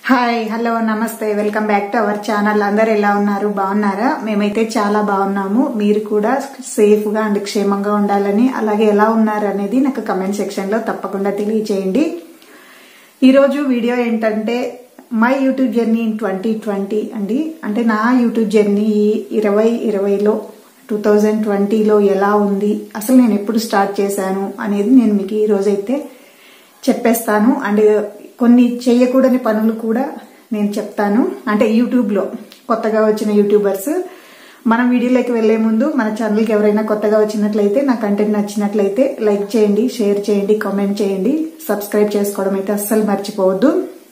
Hi hello namaste welcome back to our channel అందరు ఎలా ఉన్నారు బాగున్నారా మేమైతే చాలా బాగున్నాము మీరు కూడా సేఫ్ గా అండ్ క్షేమంగా ఉండాలని అలాగే ఎలా ఉన్నారు అనేది నాకు కమెంట్ సెక్షన్ లో తప్పకుండా తెలియచేయండి ఈరోజు వీడియో ఏంటంటే my YouTube journey in twenty twenty అండి అంటే నా యూట్యూబ్ జర్నీ ఇరవై ఇరవైలో టూ థౌజండ్ ట్వంటీలో ఎలా ఉంది అసలు నేను ఎప్పుడు స్టార్ట్ చేశాను అనేది నేను మీకు ఈ రోజైతే చెప్పేస్తాను అండ్ కొన్ని చేయకూడని పనులు కూడా నేను చెప్తాను అంటే యూట్యూబ్లో కొత్తగా వచ్చిన యూట్యూబర్స్ మన వీడియోలోకి వెళ్లే ముందు మన ఛానల్కి ఎవరైనా కొత్తగా వచ్చినట్లయితే నా కంటెంట్ నచ్చినట్లయితే లైక్ చేయండి షేర్ చేయండి కామెంట్ చేయండి సబ్స్క్రైబ్ చేసుకోవడం అయితే అస్సలు మర్చిపోవద్దు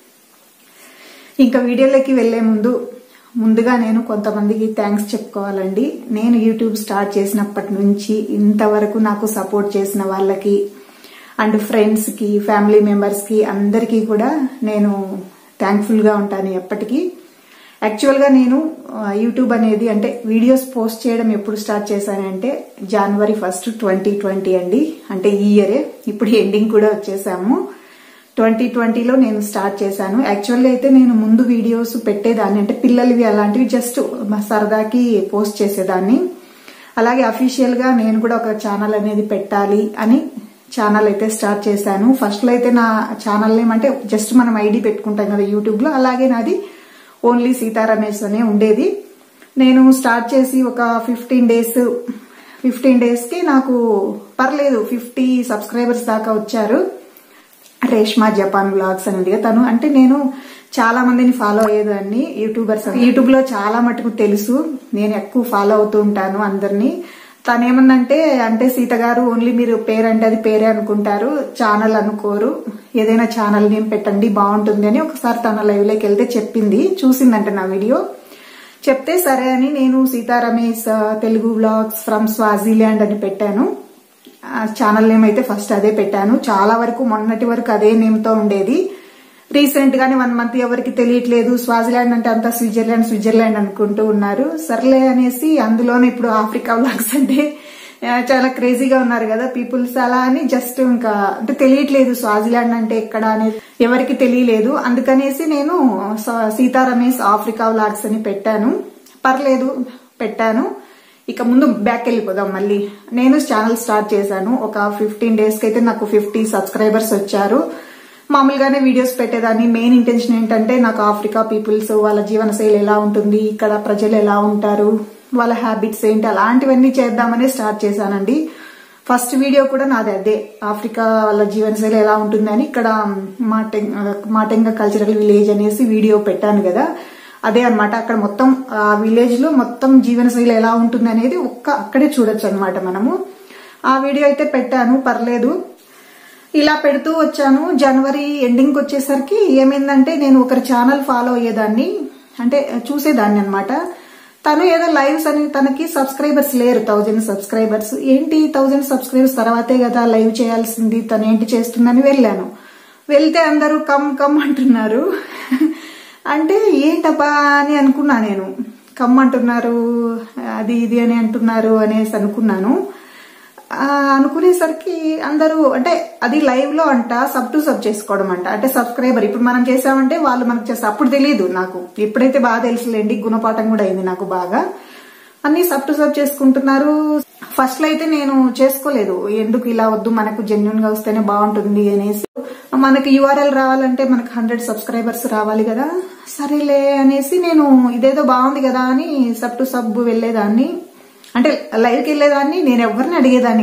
ఇంకా వీడియోలోకి వెళ్లే ముందు ముందుగా నేను కొంతమందికి థ్యాంక్స్ చెప్పుకోవాలండి నేను యూట్యూబ్ స్టార్ట్ చేసినప్పటి నుంచి ఇంతవరకు నాకు సపోర్ట్ చేసిన వాళ్ళకి అండ్ ఫ్రెండ్స్ కి ఫ్యామిలీ మెంబర్స్ కి అందరికీ కూడా నేను థ్యాంక్ఫుల్ గా ఉంటాను ఎప్పటికీ యాక్చువల్ గా నేను యూట్యూబ్ అనేది అంటే వీడియోస్ పోస్ట్ చేయడం ఎప్పుడు స్టార్ట్ చేశానంటే జనవరి ఫస్ట్ ట్వంటీ ట్వంటీ అండి అంటే ఈ ఇయరే ఇప్పుడు ఎండింగ్ కూడా వచ్చేసాము ట్వంటీ ట్వంటీలో నేను స్టార్ట్ చేశాను యాక్చువల్గా అయితే నేను ముందు వీడియోస్ పెట్టేదాన్ని అంటే పిల్లలవి అలాంటివి జస్ట్ సరదాకి పోస్ట్ చేసేదాన్ని అలాగే అఫీషియల్ గా నేను కూడా ఒక ఛానల్ అనేది పెట్టాలి అని ఛానల్ అయితే స్టార్ట్ చేశాను ఫస్ట్ లో అయితే నా ఛానల్ నేమ్ అంటే జస్ట్ మనం ఐడి పెట్టుకుంటాం కదా యూట్యూబ్ లో అలాగే నాది ఓన్లీ సీతారమేష్ అనే ఉండేది నేను స్టార్ట్ చేసి ఒక ఫిఫ్టీన్ డేస్ ఫిఫ్టీన్ డేస్ కి నాకు పర్లేదు ఫిఫ్టీ సబ్స్క్రైబర్స్ దాకా వచ్చారు రేష్మా జపాన్ బ్లాగ్స్ అనేది తను అంటే నేను చాలా మందిని ఫాలో అయ్యేదాన్ని యూట్యూబర్స్ యూట్యూబ్ లో చాలా మటుకు తెలుసు నేను ఎక్కువ ఫాలో అవుతూ ఉంటాను అందరినీ తనేమందంటే అంటే సీత గారు ఓన్లీ మీరు పేరంటే అది పేరే అనుకుంటారు ఛానల్ అనుకోరు ఏదైనా ఛానల్ నేమ్ పెట్టండి బాగుంటుంది అని ఒకసారి తన లైవ్ లోకి వెళ్తే చెప్పింది చూసిందంట నా వీడియో చెప్తే సరే అని నేను Seetha Ramesh Telugu blogs from Swaziland అని పెట్టాను ఛానల్ నేమ్ అయితే ఫస్ట్ అదే పెట్టాను చాలా వరకు మొన్నటి వరకు అదే నేమ్ తో ఉండేది రీసెంట్ గానే వన్ మంత్ ఎవరికి తెలియట్లేదు స్వాజిలాండ్ అంటే అంతా స్విట్జర్లాండ్ స్విట్జర్లాండ్ అనుకుంటూ ఉన్నారు సర్లే అనేసి అందులోనే ఇప్పుడు ఆఫ్రికా బ్లాగ్స్ అంటే చాలా క్రేజీగా ఉన్నారు కదా పీపుల్స్ అలా అని జస్ట్ ఇంకా అంటే తెలియట్లేదు స్వాజిలాండ్ అంటే ఎక్కడ అనేది ఎవరికి తెలియలేదు అందుకనేసి నేను సీతా రమేష్ ఆఫ్రికా వ్లాగ్స్ అని పెట్టాను పర్లేదు పెట్టాను ఇక ముందు బ్యాక్ వెళ్ళిపోదాం మళ్ళీ నేను ఛానల్ స్టార్ట్ చేశాను ఒక ఫిఫ్టీన్ డేస్ కి అయితే నాకు ఫిఫ్టీ సబ్స్క్రైబర్స్ వచ్చారు మామూలుగానే వీడియోస్ పెట్టేదాన్ని మెయిన్ ఇంటెన్షన్ ఏంటంటే నాకు ఆఫ్రికా పీపుల్స్ వాళ్ళ జీవనశైలి ఎలా ఉంటుంది ఇక్కడ ప్రజలు ఎలా ఉంటారు వాళ్ళ హ్యాబిట్స్ ఏంటి అలాంటివన్నీ చేద్దామని స్టార్ట్ చేశానండి ఫస్ట్ వీడియో కూడా నాది అదే ఆఫ్రికా వాళ్ళ జీవనశైలి ఎలా ఉంటుందని ఇక్కడ మాటెంగ కల్చరల్ విలేజ్ అనేసి వీడియో పెట్టాను కదా అదే అనమాట అక్కడ మొత్తం ఆ విలేజ్ లో మొత్తం జీవనశైలి ఎలా ఉంటుంది అనేది ఒక్క అక్కడే చూడొచ్చు అనమాట మనము ఆ వీడియో అయితే పెట్టాను పర్లేదు ఇలా పెడుతూ వచ్చాను జనవరి ఎండింగ్ వచ్చేసరికి ఏమైందంటే నేను ఒకరి ఛానల్ ఫాలో అయ్యేదాన్ని అంటే చూసేదాన్ని అనమాట తను ఏదో లైవ్స్ అని తనకి సబ్స్క్రైబర్స్ లేరు థౌజండ్ సబ్స్క్రైబర్స్ ఏంటి థౌజండ్ సబ్స్క్రైబర్స్ తర్వాతే కదా లైవ్ చేయాల్సింది తను ఏంటి చేస్తుందని వెళ్ళాను వెళ్తే అందరూ కమ్ కమ్ అంటున్నారు అంటే ఏంటబ్బా అని అనుకున్నా నేను కమ్ అంటున్నారు అది ఇది అని అంటున్నారు అనేసి అనుకున్నాను అనుకునేసరికి అందరూ అంటే అది లైవ్ లో అంట సబ్ టు సబ్ చేసుకోవడం అంట అంటే సబ్స్క్రైబర్ ఇప్పుడు మనం చేసామంటే వాళ్ళు మనకు చేస్తారు అప్పుడు తెలియదు నాకు ఎప్పుడైతే బాగా తెలుసులేండి గుణపాఠం కూడా అయింది నాకు బాగా అన్ని సబ్ టు సబ్ చేసుకుంటున్నారు ఫస్ట్ లో అయితే నేను చేసుకోలేదు ఎందుకు ఇలా వద్దు మనకు జెన్యున్ గా వస్తేనే బాగుంటుంది అనేసి మనకి యూఆర్ఎల్ రావాలంటే మనకు హండ్రెడ్ సబ్స్క్రైబర్స్ రావాలి కదా సరేలే అనేసి నేను ఇదేదో బాగుంది కదా అని సబ్ టు సబ్ వెళ్లేదాన్ని అంటే లైవ్కి వెళ్ళేదాన్ని నేను ఎవరిని అడిగేదాన్ని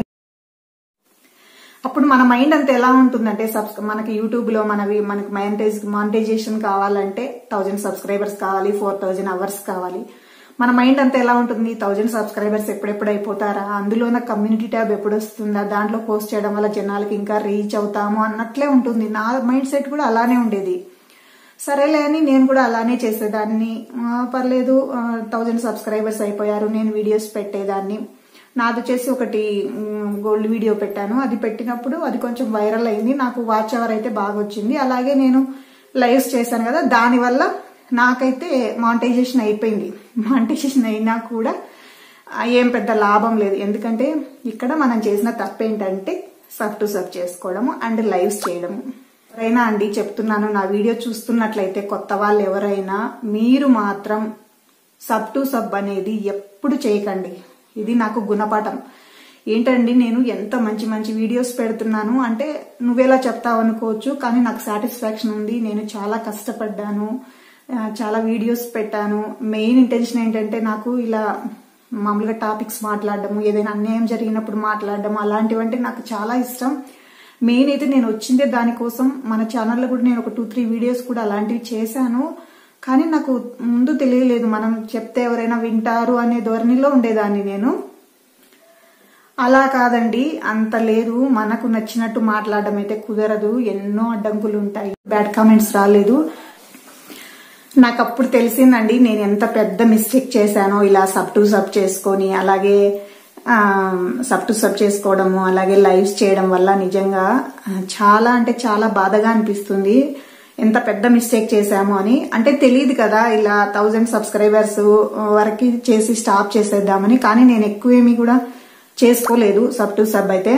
అప్పుడు మన మైండ్ అంతా ఎలా ఉంటుందంటే సబ్స్ మనకి యూట్యూబ్ లో మనవి మనకి మానిటైజ్ మానిటైజేషన్ కావాలంటే థౌజండ్ సబ్స్క్రైబర్స్ కావాలి ఫోర్ థౌజండ్ అవర్స్ కావాలి మన మైండ్ అంతా ఎలా ఉంటుంది థౌజండ్ సబ్స్క్రైబర్స్ ఎప్పుడెప్పుడు అయిపోతారా అందులో నా కమ్యూనిటీ ట్యాబ్ ఎప్పుడు వస్తుందా దాంట్లో పోస్ట్ చేయడం వల్ల జనాలకి ఇంకా రీచ్ అవుతాము అన్నట్లే ఉంటుంది నా మైండ్ సెట్ కూడా అలానే ఉండేది సరేలే అని నేను కూడా అలానే చేసేదాన్ని పర్లేదు థౌజండ్ సబ్స్క్రైబర్స్ అయిపోయారు నేను వీడియోస్ పెట్టేదాన్ని నాది వచ్చేసి ఒకటి గోల్డ్ వీడియో పెట్టాను అది పెట్టినప్పుడు అది కొంచెం వైరల్ అయింది నాకు వాచ్ అవర్ అయితే బాగా వచ్చింది అలాగే నేను లైవ్స్ చేశాను కదా దానివల్ల నాకైతే మానిటైజేషన్ అయిపోయింది మానిటైజేషన్ అయినా కూడా ఏం పెద్ద లాభం లేదు ఎందుకంటే ఇక్కడ మనం చేసిన తప్పేంటంటే సబ్ టు సబ్ చేసుకోవడము అండ్ లైవ్స్ చేయడము ఎవరైనా అండి చెప్తున్నాను నా వీడియో చూస్తున్నట్లయితే కొత్త వాళ్ళు ఎవరైనా మీరు మాత్రం సబ్ టు సబ్ అనేది ఎప్పుడు చేయకండి ఇది నాకు గుణపాఠం ఏంటండి నేను ఎంత మంచి మంచి వీడియోస్ పెడుతున్నాను అంటే నువ్వెలా చెప్తావు అనుకోవచ్చు కానీ నాకు సాటిస్ఫాక్షన్ ఉంది నేను చాలా కష్టపడ్డాను ఆ, చాలా వీడియోస్ పెట్టాను మెయిన్ ఇంటెన్షన్ ఏంటంటే నాకు ఇలా మామూలుగా టాపిక్స్ మాట్లాడడము ఏదైనా అన్యాయం జరిగినప్పుడు మాట్లాడడం అలాంటివంటే నాకు చాలా ఇష్టం మెయిన్ అయితే నేను వచ్చిందే దానికోసం మన ఛానల్లో కూడా నేను ఒక టూ త్రీ వీడియోస్ కూడా అలాంటివి చేశాను కానీ నాకు ముందు తెలియలేదు మనం చెప్తే ఎవరైనా వింటారు అనే ధోరణిలో ఉండేదాన్ని నేను అలా కాదండి అంత లేదు మనకు నచ్చినట్టు మాట్లాడడం అయితే కుదరదు ఎన్నో అడ్డంకులు ఉంటాయి బ్యాడ్ కామెంట్స్ రాలేదు నాకు అప్పుడు తెలిసిందండి నేను ఎంత పెద్ద మిస్టేక్ చేశానో ఇలా సబ్ టు సబ్ చేసుకొని అలాగే ఆ, సబ్ టు సబ్ చేసుకోవడము అలాగే లైవ్స్ చేయడం వల్ల నిజంగా ఆ, చాలా అంటే చాలా బాధగా అనిపిస్తుంది ఎంత పెద్ద మిస్టేక్ చేశాము అని అంటే తెలియదు కదా ఇలా థౌజండ్ సబ్స్క్రైబర్స్ వరకు చేసి స్టాప్ చేసేద్దామని కానీ నేను ఎక్కువేమీ కూడా చేసుకోలేదు సబ్ టు సబ్ అయితే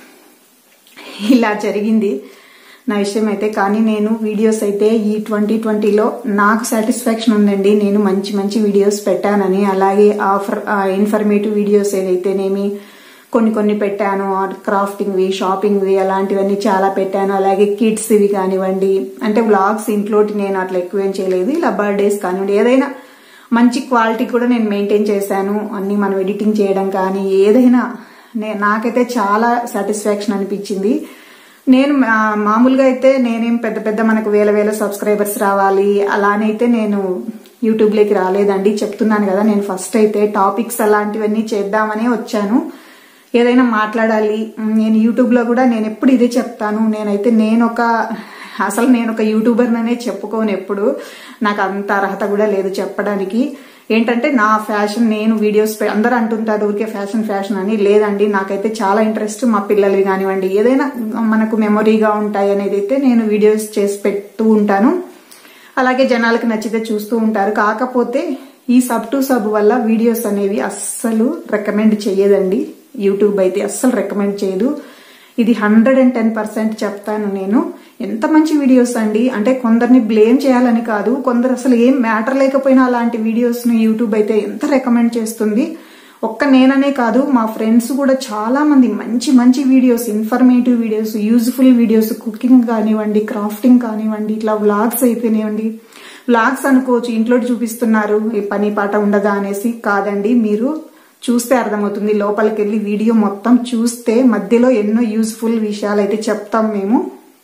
ఇలా జరిగింది నా విషయం అయితే కానీ నేను వీడియోస్ అయితే ఈ ట్వంటీ ట్వంటీలో నాకు సాటిస్ఫాక్షన్ ఉందండి నేను మంచి మంచి వీడియోస్ పెట్టానని అలాగే ఆఫర్ ఇన్ఫర్మేటివ్ వీడియోస్ ఏదైతేనేమి కొన్ని కొన్ని పెట్టాను క్రాఫ్టింగ్వి షాపింగ్వి అలాంటివన్నీ చాలా పెట్టాను అలాగే కిడ్స్ ఇవి కానివ్వండి అంటే వ్లాగ్స్ ఇంట్లోటి నేను అట్లా ఎక్కువేం చేయలేదు ఇలా బర్త్డేస్ కానివ్వండి ఏదైనా మంచి క్వాలిటీ కూడా నేను మెయింటైన్ చేశాను అన్ని మనం ఎడిటింగ్ చేయడం కానీ ఏదైనా నే- నాకైతే చాలా సాటిస్ఫాక్షన్ అనిపించింది నేను మా- మామూలుగా అయితే నేనేం పెద్ద పెద్ద మనకు వేల వేల సబ్స్క్రైబర్స్ రావాలి అలానైతే నేను యూట్యూబ్లోకి రాలేదండి చెప్తున్నాను కదా నేను ఫస్ట్ అయితే టాపిక్స్ అలాంటివన్నీ చేద్దామని వచ్చాను ఏదైనా మాట్లాడాలి ఉమ్, నేను యూట్యూబ్ లో కూడా నేను ఎప్పుడు ఇదే చెప్తాను నేనైతే నేను ఒక అసలు నేను ఒక యూట్యూబర్ అనే చెప్పుకోను ఎప్పుడు నాకు అంత అర్హత కూడా లేదు చెప్పడానికి ఏంటంటే నా ఫ్యాషన్ నేను వీడియోస్ పె- అందరూ అంటుంటారు ఊరికే ఫ్యాషన్ ఫ్యాషన్ అని లేదండి నాకైతే చాలా ఇంట్రెస్ట్ మా పిల్లలవి కానివ్వండి ఏదైనా మనకు మెమొరీగా ఉంటాయి అనేది అయితే నేను వీడియోస్ చేసి పెడుతూ ఉంటాను అలాగే జనాలకు నచ్చితే చూస్తూ ఉంటారు కాకపోతే ఈ సబ్ టు సబ్ వల్ల వీడియోస్ అనేవి అస్సలు రికమెండ్ చేయదండి యూట్యూబ్ అయితే అస్సలు రికమెండ్ చేయదు ఇది హండ్రెడ్ అండ్ టెన్ పర్సెంట్ చెప్తాను నేను ఎంత మంచి వీడియోస్ అండి అంటే కొందరిని బ్లేమ్ చేయాలని కాదు కొందరు అసలు ఏం మ్యాటర్ లేకపోయినా అలాంటి వీడియోస్ ను యూట్యూబ్ అయితే ఎంత రికమెండ్ చేస్తుంది ఒక్క నేననే కాదు మా ఫ్రెండ్స్ కూడా చాలా మంది మంచి మంచి videos informative videos useful videos cooking కానివ్వండి క్రాఫ్టింగ్ కానివ్వండి ఇట్లా వ్లాగ్స్ అయితేనేవ్వండి వ్లాగ్స్ అనుకోవచ్చు ఇంట్లో చూపిస్తున్నారు ఈ పని పాట ఉండదా అనేసి కాదండి మీరు చూస్తే అర్థమవుతుంది లోపలికి వెళ్ళి వీడియో మొత్తం చూస్తే మధ్యలో ఎన్నో యూజ్ఫుల్ విషయాలు అయితే చెప్తాం మేము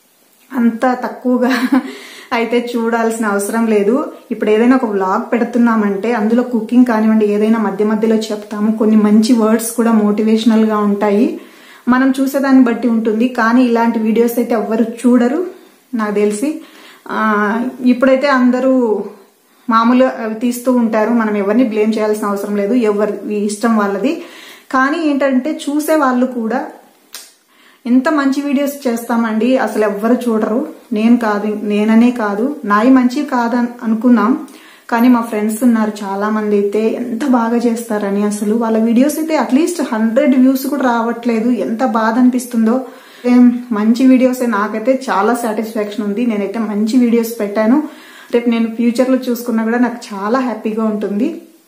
అంత తక్కువగా అయితే చూడాల్సిన అవసరం లేదు ఇప్పుడు ఏదైనా ఒక వ్లాగ్ పెడుతున్నామంటే అందులో కుకింగ్ కానివ్వండి ఏదైనా మధ్య మధ్యలో చెప్తాము కొన్ని మంచి వర్డ్స్ కూడా మోటివేషనల్ గా ఉంటాయి మనం చూసేదాన్ని బట్టి ఉంటుంది కానీ ఇలాంటి వీడియోస్ అయితే ఎవ్వరు చూడరు నాకు తెలిసి ఆ, ఇప్పుడైతే అందరూ మామూలు అవి తీస్తూ ఉంటారు మనం ఎవరిని బ్లేమ్ చేయాల్సిన అవసరం లేదు ఎవరి ఇష్టం వాళ్ళది కానీ ఏంటంటే చూసే వాళ్ళు కూడా ఎంత మంచి వీడియోస్ చేస్తామండి అసలు ఎవ్వరు చూడరు నేను కాదు నేననే కాదు నాయి మంచివి కాదని అనుకున్నాం కానీ మా ఫ్రెండ్స్ ఉన్నారు చాలా మంది అయితే ఎంత బాగా చేస్తారని అసలు వాళ్ళ వీడియోస్ అయితే అట్లీస్ట్ హండ్రెడ్ వ్యూస్ కూడా రావట్లేదు ఎంత బాధ అనిపిస్తుందో ఏం మంచి వీడియోస్ నాకైతే చాలా సాటిస్ఫాక్షన్ ఉంది నేనైతే మంచి వీడియోస్ పెట్టాను రేపు నేను ఫ్యూచర్ లో చూసుకున్నా కూడా నాకు చాలా హ్యాపీగా ఉంటుంది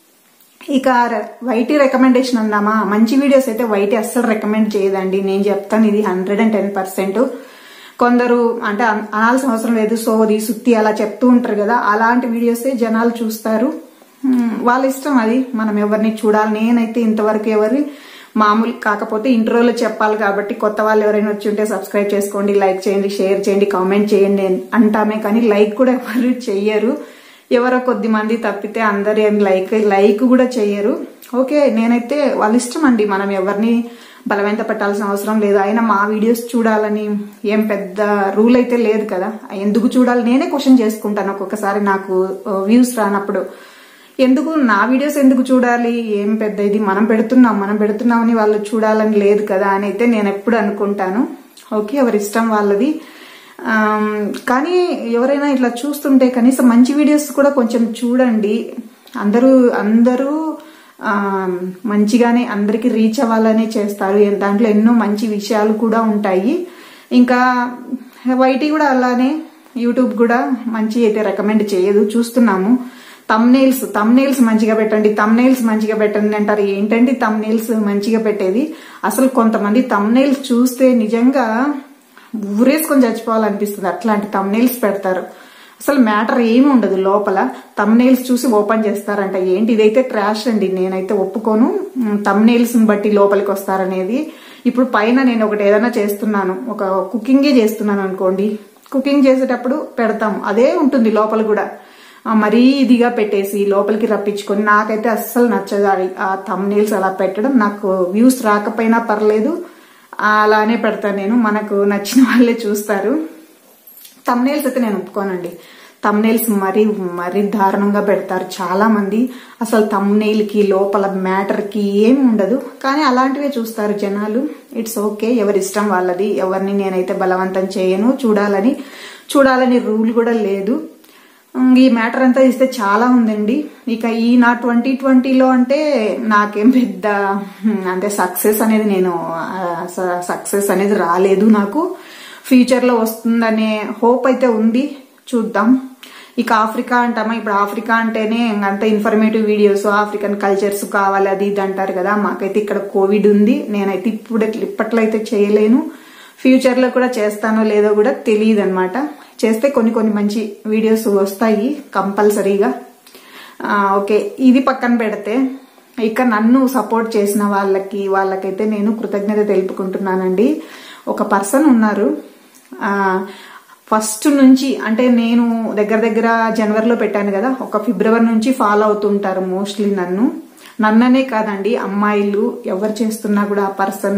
ఇక ర- వైటీ రికమెండేషన్ అందామా మంచి వీడియోస్ అయితే వైటీ అస్సలు రికమెండ్ చేయదండి నేను చెప్తాను ఇది హండ్రెడ్ అండ్ టెన్ పర్సెంట్ కొందరు అంటే అన- అనాల్సిన అవసరం లేదు సోది సుత్తి అలా చెప్తూ ఉంటారు కదా అలాంటి వీడియోసే జనాలు చూస్తారు మ్, వాళ్ళ ఇష్టం అది మనం ఎవరిని చూడాలి నేనైతే ఇంతవరకు ఎవరి మామూలు కాకపోతే ఇంట్రోలో చెప్పాలి కాబట్టి కొత్త వాళ్ళు ఎవరైనా వచ్చి ఉంటే సబ్స్క్రైబ్ చేసుకోండి లైక్ చేయండి షేర్ చేయండి కామెంట్ చేయండి అని అంటామే కానీ లైక్ కూడా ఎవరు చెయ్యరు ఎవరో కొద్ది మంది తప్పితే అందరు ఏం లైక్ లైక్ కూడా చెయ్యరు ఓకే నేనైతే వాళ్ళ ఇష్టం అండి మనం ఎవరిని బలవంత పెట్టాల్సిన అవసరం లేదు అయినా మా వీడియోస్ చూడాలని ఏం పెద్ద రూల్ అయితే లేదు కదా ఎందుకు చూడాలి నేనే క్వశ్చన్ చేసుకుంటాను ఒక్కొక్కసారి నాకు వ్యూస్ రానప్పుడు ఎందుకు నా వీడియోస్ ఎందుకు చూడాలి ఏం పెద్ద ఇది మనం పెడుతున్నాం మనం పెడుతున్నామని వాళ్ళు చూడాలని లేదు కదా అని అయితే నేను ఎప్పుడు అనుకుంటాను ఓకే ఎవరి ఇష్టం వాళ్ళది ఆమ్, కానీ ఎవరైనా ఇట్లా చూస్తుంటే కనీసం మంచి వీడియోస్ కూడా కొంచెం చూడండి అందరూ అందరూ ఆమ్, మంచిగానే అందరికి రీచ్ అవ్వాలనే చేస్తారు ఏ- దాంట్లో ఎన్నో మంచి విషయాలు కూడా ఉంటాయి ఇంకా వైటీ కూడా అలానే యూట్యూబ్ కూడా మంచి అయితే రికమెండ్ చేయదు చూస్తున్నాము తమ్నేల్స్ తమ్నేల్స్ మంచిగా పెట్టండి తమ్నేల్స్ మంచిగా పెట్టండి అంటారు ఏంటండి తమ్నేల్స్ మంచిగా పెట్టేది అసలు కొంతమంది తమ్నేల్స్ చూస్తే నిజంగా ఊరేసుకొని చచ్చిపోవాలనిపిస్తుంది అట్లాంటి తమ్నేల్స్ పెడతారు అసలు మ్యాటర్ ఏమి ఉండదు లోపల తమ్నేల్స్ చూసి ఓపెన్ చేస్తారంట ఏంటి ఇదైతే ట్రాష్ అండి నేనైతే ఒప్పుకోను తమ్నేల్స్ బట్టి లోపలికి వస్తారనేది ఇప్పుడు పైన నేను ఒకటి ఏదైనా చేస్తున్నాను ఒక కుకింగే చేస్తున్నాను అనుకోండి కుకింగ్ చేసేటప్పుడు పెడతాం అదే ఉంటుంది లోపల కూడా ఆ మరీ ఇదిగా పెట్టేసి లోపలికి రప్పించుకొని నాకైతే అస్సలు నచ్చదు అది- ఆ తమ్నేల్స్ అలా పెట్టడం నాకు వ్యూస్ రాకపోయినా పర్లేదు అలానే పెడతాను నేను మనకు నచ్చిన వాళ్ళే చూస్తారు తమ్నేల్స్ అయితే నేను ఒప్పుకోనండి తమ్నేల్స్ మరీ మరీ దారుణంగా పెడతారు చాలా మంది అసలు తమ్నేల్ కి లోపల మ్యాటర్ కి ఏమి ఉండదు కానీ అలాంటివే చూస్తారు జనాలు ఇట్స్ ఓకే ఎవరి ఇష్టం వాళ్ళది ఎవరిని నేనైతే బలవంతం చేయను చూడాలని చూడాలని రూల్ కూడా లేదు ఉమ్, ఈ మ్యాటర్ అంతా ఇస్తే చాలా ఉందండి ఇక ఈ నా ట్వంటీ ట్వంటీలో అంటే నాకేం పెద్ద ఉమ్, అంటే సక్సెస్ అనేది నేను సక్సెస్ అనేది రాలేదు నాకు ఫ్యూచర్ లో వస్తుందనే హోప్ అయితే ఉంది చూద్దాం ఇక ఆఫ్రికా అంటామా ఇప్పుడు ఆఫ్రికా అంటేనే అంత ఇన్ఫర్మేటివ్ వీడియోస్ ఆఫ్రికన్ కల్చర్స్ కావాలి అది ఇది అంటారు కదా మాకైతే ఇక్కడ కోవిడ్ ఉంది నేనైతే ఇప్పుడు ఇప్పట్లో అయితే చేయలేను ఫ్యూచర్ లో కూడా చేస్తానో లేదో కూడా తెలియదు అనమాట చేస్తే కొన్ని కొన్ని మంచి వీడియోస్ వస్తాయి కంపల్సరీగా ఆ, ఓకే ఇది పక్కన పెడితే ఇక నన్ను సపోర్ట్ చేసిన వాళ్ళకి వాళ్ళకైతే నేను కృతజ్ఞత తెలుపుకుంటున్నానండి ఒక పర్సన్ ఉన్నారు ఆ, ఫస్ట్ నుంచి అంటే నేను దగ్గర దగ్గర జనవరిలో పెట్టాను కదా ఒక ఫిబ్రవరి నుంచి ఫాలో అవుతుంటారు మోస్ట్లీ నన్ను నన్ననే కాదండి అమ్మాయిలు ఎవరు చేస్తున్నా కూడా ఆ పర్సన్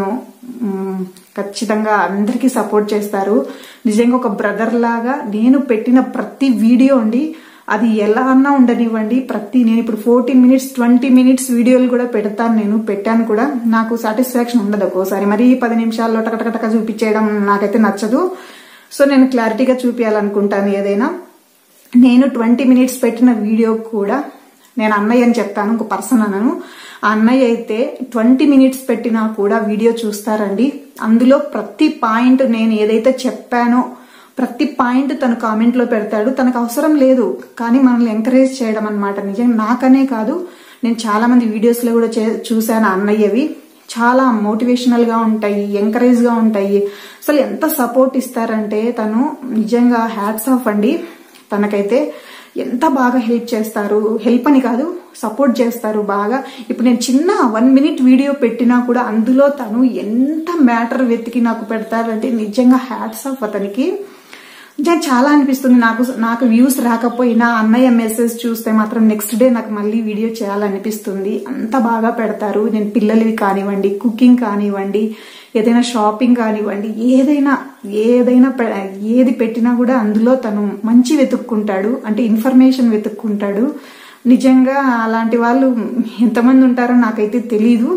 ఖచ్చితంగా అందరికీ సపోర్ట్ చేస్తారు నిజంగా ఒక బ్రదర్ లాగా నేను పెట్టిన ప్రతి వీడియో అండి అది ఎలా అన్నా ఉండనివ్వండి ప్రతి నేను ఇప్పుడు ఫోర్టీన్ మినిట్స్ ట్వంటీ మినిట్స్ వీడియోలు కూడా పెడతాను నేను పెట్టాను కూడా నాకు సాటిస్ఫాక్షన్ ఉండదు ఒక్కోసారి మరి పది నిమిషాల్లో టకటకటక చూపించేయడం నాకైతే నచ్చదు సో నేను క్లారిటీగా చూపించాలనుకుంటాను ఏదైనా నేను ట్వంటీ మినిట్స్ పెట్టిన వీడియో కూడా నేను అన్నయ్య అని చెప్తాను ఒక పర్సన్ అన్నాను ఆ అన్నయ్య అయితే ట్వంటీ మినిట్స్ పెట్టినా కూడా వీడియో చూస్తారండి అందులో ప్రతి పాయింట్ నేను ఏదైతే చెప్పానో ప్రతి పాయింట్ తను కామెంట్ లో పెడతాడు తనకు అవసరం లేదు కానీ మనల్ని ఎంకరేజ్ చేయడం అనమాట నిజంగా నాకనే కాదు నేను చాలా మంది వీడియోస్ లో కూడా చే- చూశాను ఆ అన్నయ్యవి చాలా మోటివేషనల్ గా ఉంటాయి ఎంకరేజ్ గా ఉంటాయి అసలు ఎంత సపోర్ట్ ఇస్తారంటే తను నిజంగా హ్యాట్స్ ఆఫ్ అండి తనకైతే ఎంత బాగా హెల్ప్ చేస్తారు హెల్ప్ అని కాదు సపోర్ట్ చేస్తారు బాగా ఇప్పుడు నేను చిన్న వన్ మినిట్ వీడియో పెట్టినా కూడా అందులో తను ఎంత మ్యాటర్ వెతికి నాకు పెడతారంటే నిజంగా హ్యాట్స్ ఆఫ్ అతనికి నిజంగా చాలా అనిపిస్తుంది నాకు నాకు వ్యూస్ రాకపోయినా అన్నయ్య మెసేజ్ చూస్తే మాత్రం నెక్స్ట్ డే నాకు మళ్ళీ వీడియో చేయాలనిపిస్తుంది అంత బాగా పెడతారు నేను పిల్లలవి కానివ్వండి కుకింగ్ కానివ్వండి ఏదైనా షాపింగ్ కానివ్వండి ఏదైనా ఏదైనా పె- ఏది పెట్టినా కూడా అందులో తను మంచి వెతుక్కుంటాడు అంటే ఇన్ఫర్మేషన్ వెతుక్కుంటాడు నిజంగా అలాంటి వాళ్ళు ఎంతమంది ఉంటారో నాకైతే తెలీదు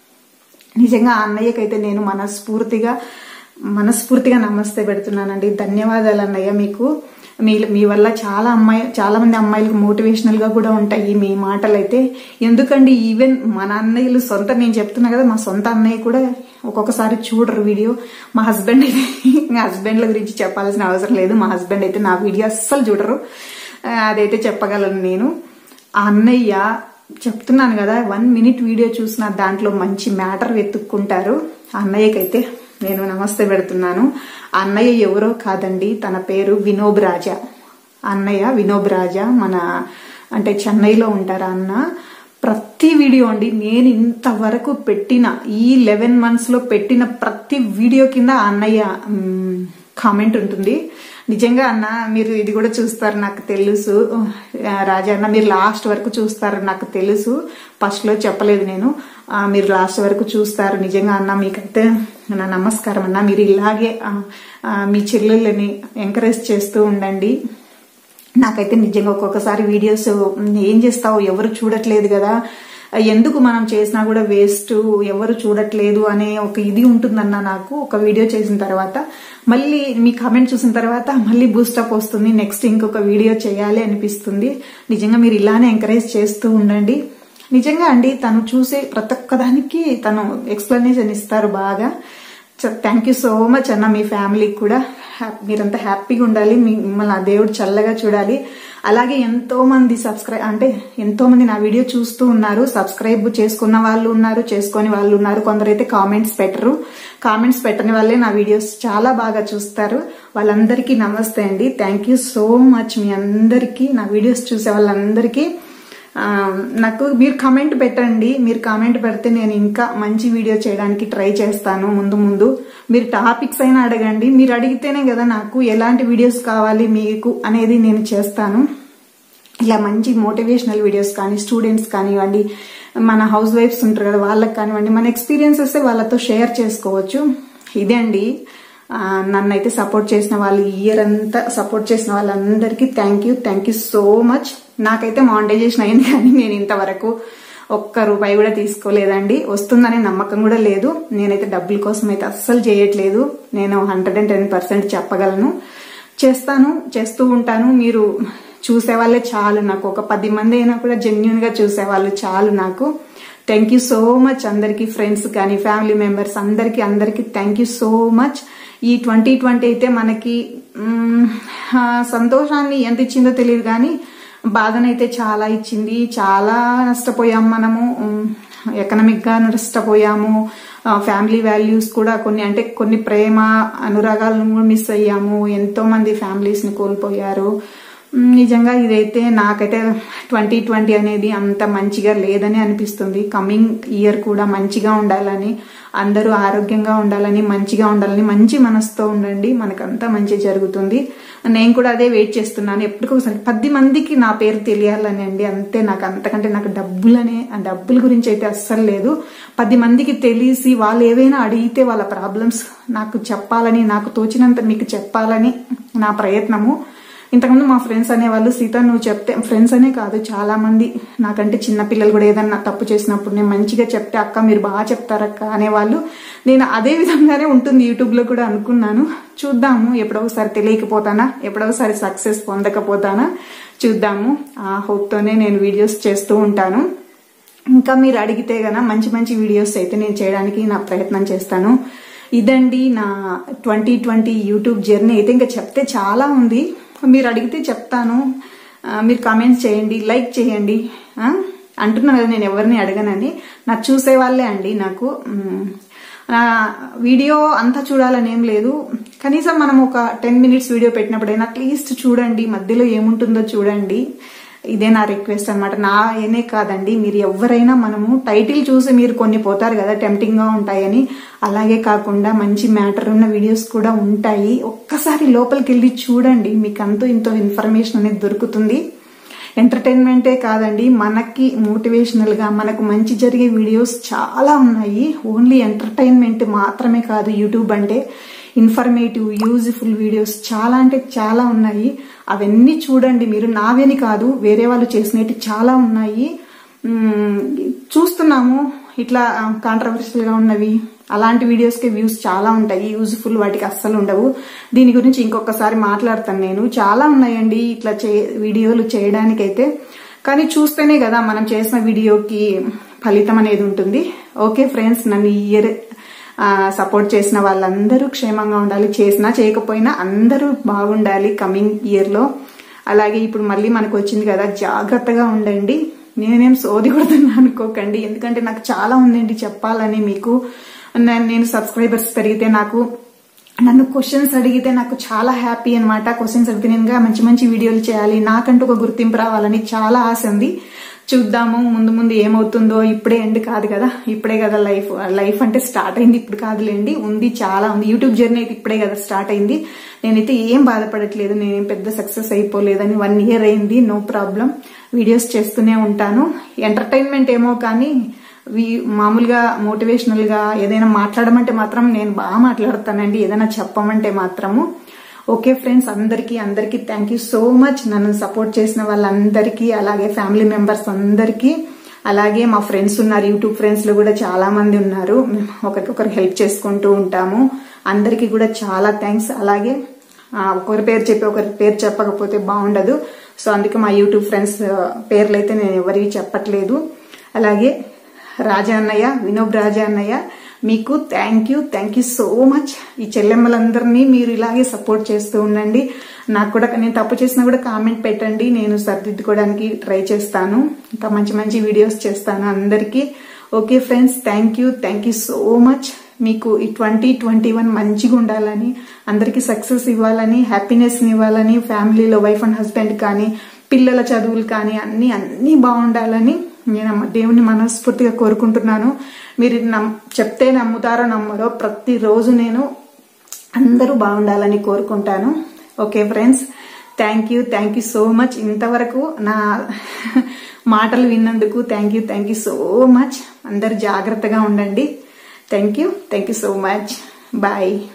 నిజంగా ఆ అన్నయ్యకైతే నేను మనస్ఫూర్తిగా మనస్ఫూర్తిగా నమస్తే పెడుతున్నానండి ధన్యవాదాలు అన్నయ్య మీకు మీ మీ వల్ల చాలా అమ్మాయి చాలా మంది అమ్మాయిలకు మోటివేషనల్ గా కూడా ఉంటాయి మీ మాటలు అయితే ఎందుకండి ఈవెన్ మన అన్నయ్యలు సొంత నేను చెప్తున్నా కదా మా సొంత అన్నయ్య కూడా ఒక్కొక్కసారి చూడరు వీడియో మా హస్బెండ్ అయితే హస్బెండ్ల గురించి చెప్పాల్సిన అవసరం లేదు మా హస్బెండ్ అయితే నా వీడియో అస్సలు చూడరు ఆ, అదైతే చెప్పగలను నేను ఆ అన్నయ్య చెప్తున్నాను కదా వన్ మినిట్ వీడియో చూసిన దాంట్లో మంచి మ్యాటర్ వెతుక్కుంటారు ఆ అన్నయ్యకైతే నేను నమస్తే పెడుతున్నాను ఆ అన్నయ్య ఎవరో కాదండి తన పేరు వినోబ్ రాజా ఆ అన్నయ్య వినోబ్ రాజా మన అంటే చెన్నైలో ఉంటారు ఆ అన్న ప్రతి వీడియో అండి నేను ఇంతవరకు పెట్టిన ఈ లెవెన్ మంత్స్ లో పెట్టిన ప్రతి వీడియో కింద ఆ అన్నయ్య మ్, కామెంట్ ఉంటుంది నిజంగా అన్న మీరు ఇది కూడా చూస్తారు నాకు తెలుసు ఆ, రాజా అన్న మీరు లాస్ట్ వరకు చూస్తారు నాకు తెలుసు ఫస్ట్ లో చెప్పలేదు నేను ఆ, మీరు లాస్ట్ వరకు చూస్తారు నిజంగా అన్న మీకైతే నా నమస్కారం అన్న మీరు ఇలాగే ఆ, ఆ, మీ చెల్లెళ్ళని ఎంకరేజ్ చేస్తూ ఉండండి నాకైతే నిజంగా ఒక్కొక్కసారి వీడియోస్ ఏం చేస్తావు ఎవరు చూడట్లేదు కదా ఎందుకు మనం చేసినా కూడా వేస్ట్ ఎవరు చూడట్లేదు అనే ఒక ఇది ఉంటుందన్న నాకు ఒక వీడియో చేసిన తర్వాత మళ్ళీ మీ కామెంట్ చూసిన తర్వాత మళ్ళీ బూస్టప్ వస్తుంది నెక్స్ట్ ఇంకొక వీడియో చేయాలి అనిపిస్తుంది నిజంగా మీరు ఇలానే ఎంకరేజ్ చేస్తూ ఉండండి నిజంగా అండి తను చూసే ప్రతి ఒక్క దానికి తను ఎక్స్ప్లెనేషన్ ఇస్తారు బాగా థ్యాంక్ యూ సో మచ్ అన్న మీ ఫ్యామిలీకి కూడా హ్యాపీ మీరంతా హ్యాపీగా ఉండాలి మీ మిమ్మల్ని ఆ దేవుడు చల్లగా చూడాలి అలాగే ఎంతో మంది సబ్స్క్రైబ్ అంటే ఎంతో మంది నా వీడియో చూస్తూ ఉన్నారు సబ్స్క్రైబ్ చేసుకున్న వాళ్ళు ఉన్నారు చేసుకొని వాళ్ళు ఉన్నారు కొందరైతే కామెంట్స్ పెట్టరు కామెంట్స్ పెట్టని వాళ్ళే నా వీడియోస్ చాలా బాగా చూస్తారు వాళ్ళందరికీ నమస్తే అండి థ్యాంక్ యూ సో మచ్ మీ అందరికీ నా వీడియోస్ చూసే వాళ్ళందరికీ ఆ, నాకు మీరు కామెంట్ పెట్టండి మీరు కామెంట్ పెడితే నేను ఇంకా మంచి వీడియో చేయడానికి ట్రై చేస్తాను ముందు ముందు మీరు టాపిక్స్ అయినా అడగండి మీరు అడిగితేనే కదా నాకు ఎలాంటి వీడియోస్ కావాలి మీకు అనేది నేను చేస్తాను ఇలా మంచి మోటివేషనల్ వీడియోస్ కానీ స్టూడెంట్స్ కానివ్వండి మన హౌస్ వైఫ్స్ ఉంటారు కదా వాళ్ళకి కానివ్వండి మన ఎక్స్పీరియన్సెస్ వాళ్ళతో షేర్ చేసుకోవచ్చు ఇదే అండి ఆ, నన్నైతే సపోర్ట్ చేసిన వాళ్ళు ఇయర్ అంతా సపోర్ట్ చేసిన వాళ్ళందరికీ thank you thank you so much నాకైతే మానిటైజేషన్ అయింది కానీ నేను ఇంతవరకు ఒక్క రూపాయి కూడా తీసుకోలేదండి వస్తుందనే నమ్మకం కూడా లేదు నేనైతే డబ్బుల కోసం అయితే అస్సలు చేయట్లేదు నేను హండ్రెడ్ అండ్ టెన్ పర్సెంట్ చెప్పగలను చేస్తాను చేస్తూ ఉంటాను మీరు చూసే వాళ్ళే చాలు నాకు ఒక పది మంది అయినా కూడా జెన్యున్ గా చూసే వాళ్ళు చాలు నాకు థ్యాంక్ యూ సో మచ్ అందరికి ఫ్రెండ్స్ కానీ ఫ్యామిలీ మెంబర్స్ అందరికి అందరికి థ్యాంక్ యూ సో మచ్ ఈ ట్వంటీ ట్వంటీ అయితే మనకి మ్, ఆ, సంతోషాన్ని ఎంత ఇచ్చిందో తెలియదు కానీ బాధనైతే చాలా ఇచ్చింది చాలా నష్టపోయాం మనము ఎకనామిక్ గా నష్టపోయాము ఫ్యామిలీ వాల్యూస్ కూడా కొన్ని అంటే కొన్ని ప్రేమ అనురాగాలను కూడా మిస్ అయ్యాము ఎంతో మంది ఫ్యామిలీస్ ని కోల్పోయారు మ్, నిజంగా ఇదైతే నాకైతే ట్వంటీ ట్వంటీ అనేది అంత మంచిగా లేదని అనిపిస్తుంది కమింగ్ ఇయర్ కూడా మంచిగా ఉండాలని అందరూ ఆరోగ్యంగా ఉండాలని మంచిగా ఉండాలని మంచి మనసుతో ఉండండి మనకంతా మంచి జరుగుతుంది నేను కూడా అదే వెయిట్ చేస్తున్నాను ఎప్పటికోసారి పది మందికి నా పేరు తెలియాలని అండి అంతే నాకు అంతకంటే నాకు డబ్బులనే ఆ డబ్బుల గురించి అయితే అస్సలు లేదు పది మందికి తెలిసి వాళ్ళు ఏవైనా అడిగితే వాళ్ళ ప్రాబ్లమ్స్ నాకు చెప్పాలని నాకు తోచినంత మీకు చెప్పాలని నా ప్రయత్నము ఇంతకుముందు మా ఫ్రెండ్స్ అనేవాళ్ళు సీత నువ్వు చెప్తే ఫ్రెండ్స్ అనే కాదు చాలా మంది నాకంటే చిన్న పిల్లలు కూడా ఏదన్నా తప్పు చేసినప్పుడు నేను మంచిగా చెప్తే అక్క మీరు బాగా చెప్తారక్క అనేవాళ్ళు నేను అదే విధంగానే ఉంటుంది యూట్యూబ్ లో కూడా అనుకున్నాను చూద్దాము ఎప్పుడోసారి తెలియకపోతానా ఎప్పుడోసారి సక్సెస్ పొందకపోతానా చూద్దాము ఆ హోప్ తోనే నేను వీడియోస్ చేస్తూ ఉంటాను ఇంకా మీరు అడిగితే గన మంచి మంచి వీడియోస్ అయితే నేను చేయడానికి నా ప్రయత్నం చేస్తాను ఇదండి నా ట్వంటీ ట్వంటీ యూట్యూబ్ జర్నీ అయితే ఇంకా చెప్తే చాలా ఉంది మీరు అడిగితే చెప్తాను ఆ, మీరు కామెంట్స్ చేయండి లైక్ చేయండి ఆ? అంటున్నాను కదా నేను ఎవరిని అడగనని నాకు చూసే వాళ్ళే అండి నాకు మ్, నా వీడియో అంతా చూడాలని ఏం లేదు కనీసం మనం ఒక టెన్ మినిట్స్ వీడియో పెట్టినప్పుడైనా అట్లీస్ట్ చూడండి మధ్యలో ఏముంటుందో చూడండి ఇదే నా రిక్వెస్ట్ అనమాట నా ఏనే కాదండి మీరు ఎవరైనా మనము టైటిల్ చూసి మీరు కొన్ని పోతారు కదా టెంప్టింగ్ గా ఉంటాయని అలాగే కాకుండా మంచి మ్యాటర్ ఉన్న వీడియోస్ కూడా ఉంటాయి ఒక్కసారి లోపలికి వెళ్ళి చూడండి మీకు అంతో ఇంతో ఇన్ఫర్మేషన్ అనేది దొరుకుతుంది ఎంటర్టైన్మెంటే కాదండి మనకి మోటివేషనల్ గా మనకు మంచి జరిగే వీడియోస్ చాలా ఉన్నాయి ఓన్లీ ఎంటర్టైన్మెంట్ మాత్రమే కాదు యూట్యూబ్ అంటే ఇన్ఫర్మేటివ్ యూజ్ఫుల్ వీడియోస్ చాలా అంటే చాలా ఉన్నాయి అవన్నీ చూడండి మీరు నావేని కాదు వేరే వాళ్ళు చేసినవి చాలా ఉన్నాయి మ్మ్, చూస్తున్నాము ఇట్లా కాంట్రవర్షియల్ గా ఉన్నవి అలాంటి వీడియోస్ కి వ్యూస్ చాలా ఉంటాయి యూజ్ఫుల్ వాటికి అస్సలు ఉండవు దీని గురించి ఇంకొకసారి మాట్లాడతాను నేను చాలా ఉన్నాయండి ఇట్లా చే వీడియోలు చేయడానికైతే కానీ చూస్తేనే కదా మనం చేసిన వీడియోకి ఫలితం అనేది ఉంటుంది ఓకే ఫ్రెండ్స్ నన్ను ఈ ఇయర్ సపోర్ట్ చేసిన వాళ్ళందరూ క్షేమంగా ఉండాలి చేసినా చేయకపోయినా అందరూ బాగుండాలి కమింగ్ ఇయర్ లో అలాగే ఇప్పుడు మళ్ళీ మనకు వచ్చింది కదా జాగ్రత్తగా ఉండండి నేనేం సోది కొడుతున్నా అనుకోకండి ఎందుకంటే నాకు చాలా ఉందండి చెప్పాలని మీకు నేను- నేను సబ్స్క్రైబర్స్ పెరిగితే నాకు నన్ను క్వశ్చన్స్ అడిగితే నాకు చాలా హ్యాపీ అన్నమాట క్వశ్చన్స్ అడిగితే నేను ఇంకా మంచి మంచి వీడియోలు చేయాలి నాకంటూ ఒక గుర్తింపు రావాలని చాలా ఆశ ఉంది చూద్దాము ముందు ముందు ఏమవుతుందో ఇప్పుడే ఎండ్ కాదు కదా ఇప్పుడే కదా లైఫ్ లైఫ్ అంటే స్టార్ట్ అయింది ఇప్పుడు కాదులేండి ఉంది చాలా ఉంది యూట్యూబ్ జర్నీ అయితే ఇప్పుడే కదా స్టార్ట్ అయింది నేనైతే ఏం బాధపడట్లేదు నేనేం పెద్ద సక్సెస్ అయిపోలేదని వన్ ఇయర్ అయింది నో ప్రాబ్లం వీడియోస్ చేస్తూనే ఉంటాను ఎంటర్టైన్మెంట్ ఏమో కానీ వి- మామూలుగా మోటివేషనల్ గా ఏదైనా మాట్లాడమంటే మాత్రం నేను బాగా మాట్లాడతానండి ఏదైనా చెప్పమంటే మాత్రము ఓకే ఫ్రెండ్స్ అందరికీ అందరికీ థ్యాంక్ యూ సో మచ్ నన్ను సపోర్ట్ చేసిన వాళ్ళందరికీ అలాగే ఫ్యామిలీ మెంబర్స్ అందరికీ అలాగే మా ఫ్రెండ్స్ ఉన్నారు యూట్యూబ్ ఫ్రెండ్స్ లో కూడా చాలా మంది ఉన్నారు మేము ఒకరికొకరు హెల్ప్ చేసుకుంటూ ఉంటాము అందరికీ కూడా చాలా థ్యాంక్స్ అలాగే ఆ, ఒకరి పేరు చెప్పి ఒకరి పేరు చెప్పకపోతే బాగుండదు సో అందుకే మా యూట్యూబ్ ఫ్రెండ్స్ పేర్లు అయితే నేను ఎవరివి చెప్పట్లేదు అలాగే రాజా అన్నయ్య వినోబ్ రాజా అన్నయ్య మీకు thank you thank you so much ఈ చెల్లెమ్మలందరినీ మీరు ఇలాగే సపోర్ట్ చేస్తూ ఉండండి నాకు కూడా నేను తప్పు చేసినా కూడా కామెంట్ పెట్టండి నేను సర్దిద్దుకోవడానికి ట్రై చేస్తాను ఇంకా మంచి మంచి వీడియోస్ చేస్తాను అందరికీ okay friends thank you thank you so much మీకు ఈ ట్వంటీ ట్వంటీ వన్ మంచిగా ఉండాలని అందరికీ సక్సెస్ ఇవ్వాలని హ్యాపీనెస్ ఇవ్వాలని ఫ్యామిలీలో వైఫ్ అండ్ హస్బెండ్ కానీ పిల్లల చదువులు కానీ అన్ని అన్ని బాగుండాలని నేను దేవుని మనస్ఫూర్తిగా కోరుకుంటున్నాను మీరు నమ్ చెప్తే నమ్ముతారో నమ్మరో ప్రతిరోజు నేను అందరూ బాగుండాలని కోరుకుంటాను okay friends thank you thank you so much ఇంతవరకు నా మాటలు విన్నందుకు thank you thank you so much అందరు జాగ్రత్తగా ఉండండి thank you thank you so much bye